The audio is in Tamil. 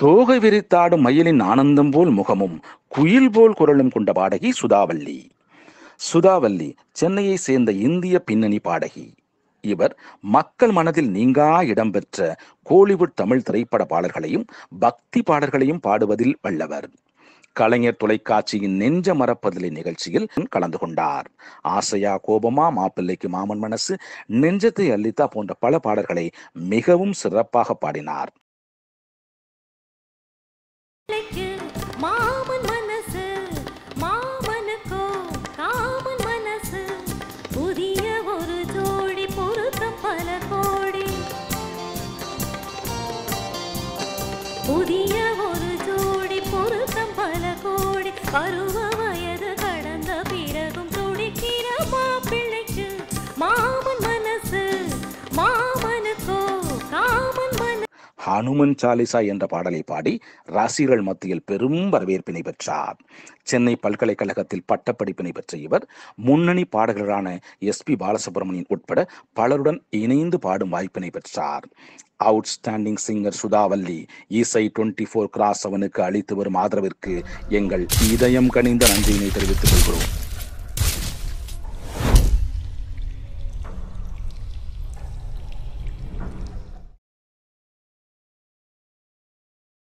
தோகை விரித்தாடும் மயிலின் ஆனந்தம் போல் முகமும் குயில் போல் குரலும் கொண்ட பாடகி சுதாவல்லி சுதாவல்லி சென்னையை சேர்ந்த இந்திய பின்னணி பாடகி இவர் மக்கள் மனதில் நீங்கா இடம்பெற்ற கோலிவுட் தமிழ் திரைப்பட பாடல்களையும் பக்தி பாடல்களையும் பாடுவதில் வல்லவர் கலைஞர் தொலைக்காட்சியின் நெஞ்ச மறப்பதில்லை நிகழ்ச்சியில் கலந்து கொண்டார் ஆசையா கோபமா மாப்பிள்ளைக்கு மாமன் மனசு நெஞ்சத்தை அள்ளித்தா போன்ற பல பாடல்களை மிகவும் சிறப்பாக பாடினார் பிள்ளைக்கு மாமன் மனசு மாமனுக்கோ காமன் மனசு புதிய ஒரு ஜோடி பொருத்தம் பல கோடி புதிய ஒரு ஜோடி பொருத்தம் பல கோடி பருவ வயது கடந்த பிறகும் துடிக்கிற மாப்பிள்ளைக்கு மாமன் மனசு மாமனுக்கோ காமன் மனசு ஹனுமன் சாலிசா என்ற பாடலை பாடி ரசிகர்கள் மத்தியில் பெரும் வரவேற்பினை பெற்றார் சென்னை பல்கலைக்கழகத்தில் பட்டப்படிப்பினை பெற்ற இவர் முன்னணி பாடகர்களான எஸ் பி பாலசுப்ரமணியன் உட்பட பலருடன் இணைந்து பாடும் வாய்ப்பினை பெற்றார் அவுட்ஸ்டாண்டிங் சிங்கர் சுதாவல்லி இசை டுவெண்ட்டி ஃபோர் கிராஸ் அவனுக்கு அளித்து வரும் ஆதரவிற்கு எங்கள் இதயம் கனிந்த நன்றியினை தெரிவித்துக் கொள்கிறோம்